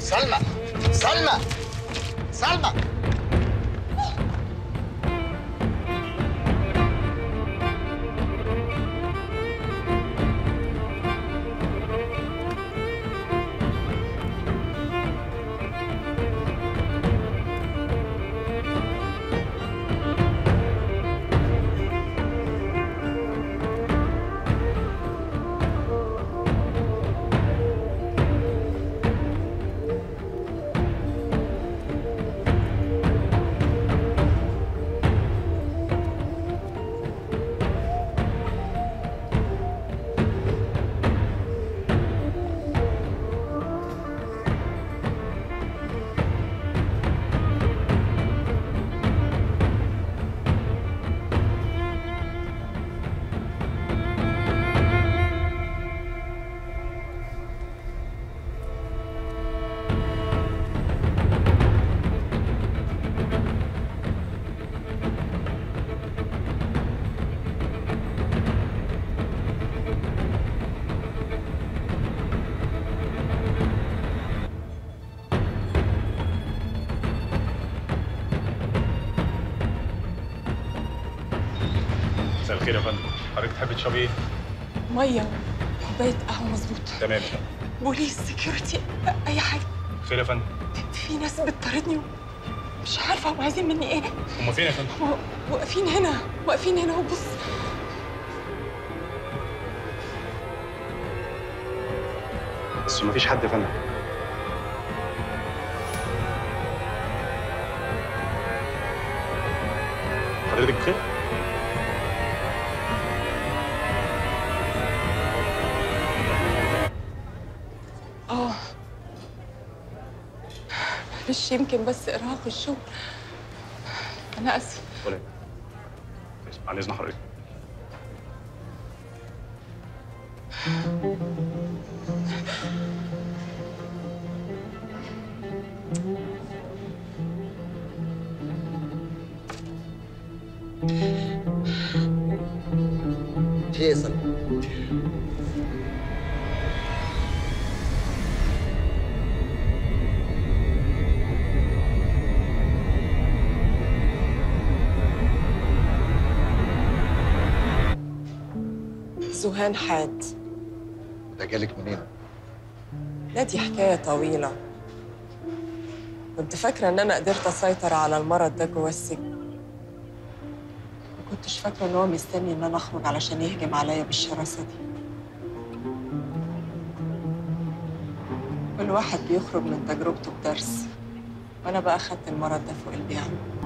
سلمى سلمى سلمى مساء الخير يا فندم حضرتك تحبي تشربي ايه؟ ميه كوبايه قهوه مظبوط تمام يا فندم بوليس سكيورتي اي حاجه خير يا فندم في ناس بتطاردني مش عارفه هم عايزين مني ايه هم فين يا فندم؟ هم واقفين هنا واقفين هنا وبص بس مفيش حد يا فندم حضرتك بخير؟ اه معلش يمكن بس ارهاق الشغل انا اسف ولا عن اذن حضرتك في ايه يا سلمى؟ زهان حاد ده جالك منين؟ لا دي حكايه طويله كنت فاكره ان انا قدرت اسيطر على المرض ده جوه السجن ما كنتش فاكره ان هو مستني ان انا اخرج علشان يهجم عليا بالشراسه دي كل واحد بيخرج من تجربته بدرس وانا بقى خدت المرض ده فوق البيع